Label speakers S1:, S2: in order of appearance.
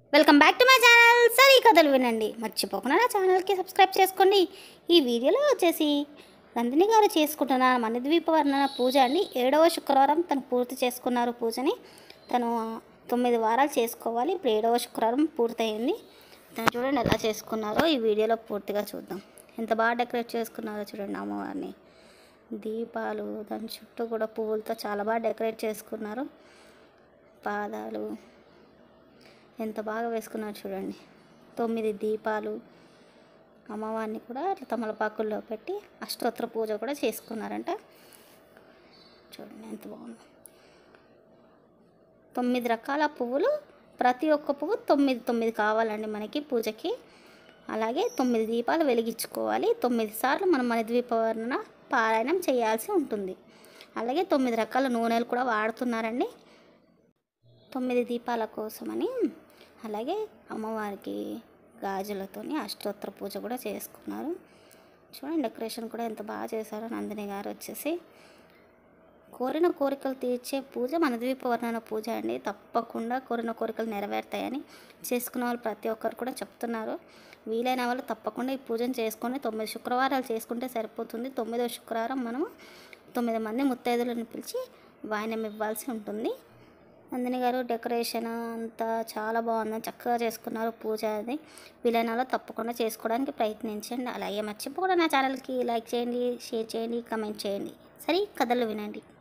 S1: welcome back to my channel సరే ఈ కథలు వినండి మర్చిపోకుండా నా ఛానల్కి సబ్స్క్రైబ్ చేసుకోండి ఈ వీడియోలో వచ్చేసి నందిని గారు చేసుకుంటున్న మణిద్వీప వర్ణన పూజ అండి ఏడవ శుక్రవారం తను పూర్తి చేసుకున్నారు పూజని తను తొమ్మిది వారాలు చేసుకోవాలి ఇప్పుడు ఏడవ శుక్రవారం పూర్తయింది తను చూడండి ఎలా చేసుకున్నారో ఈ వీడియోలో పూర్తిగా చూద్దాం ఎంత బాగా డెకరేట్ చేసుకున్నారో చూడండి అమ్మవారిని దీపాలు దాని చుట్టూ కూడా పువ్వులతో చాలా బాగా డెకరేట్ చేసుకున్నారు పాదాలు ఎంత బాగా వేసుకున్నారు చూడండి తొమ్మిది దీపాలు అమ్మవారిని కూడా అట్లా తమలపాకుల్లో పెట్టి అష్టోత్తర పూజ కూడా చేసుకున్నారంట చూడండి ఎంత బాగుంది తొమ్మిది రకాల పువ్వులు ప్రతి ఒక్క పువ్వు తొమ్మిది తొమ్మిది కావాలండి మనకి పూజకి అలాగే తొమ్మిది దీపాలు వెలిగించుకోవాలి తొమ్మిది సార్లు మనం మన ద్వీపవర్ణన పారాయణం చేయాల్సి ఉంటుంది అలాగే తొమ్మిది రకాల నూనెలు కూడా వాడుతున్నారండి తొమ్మిది దీపాల కోసమని అలాగే అమ్మవారికి గాజులతోని అష్టోత్తర పూజ కూడా చేసుకున్నారు చూడండి డెకరేషన్ కూడా ఎంత బాగా చేశారో నందిని గారు వచ్చేసి కోరిన కోరికలు తీర్చే పూజ మన ద్వీపవర్ణన పూజ అండి తప్పకుండా కోరిన కోరికలు నెరవేరుతాయని చేసుకున్న వాళ్ళు ప్రతి ఒక్కరు కూడా చెప్తున్నారు వీలైన వాళ్ళు తప్పకుండా ఈ పూజను చేసుకొని తొమ్మిది శుక్రవారాలు చేసుకుంటే సరిపోతుంది తొమ్మిదో శుక్రవారం మనము తొమ్మిది మంది ముత్తైదులను పిలిచి వాయినం ఇవ్వాల్సి ఉంటుంది నందిని గారు డెకరేషన్ అంతా చాలా బాగుంది చక్కగా చేసుకున్నారు పూజ అది వీలైన వాళ్ళు తప్పకుండా చేసుకోవడానికి ప్రయత్నించండి అలాగే మర్చిపోకుండా నా ఛానల్కి లైక్ చేయండి షేర్ చేయండి కమెంట్ చేయండి సరే కథలు వినండి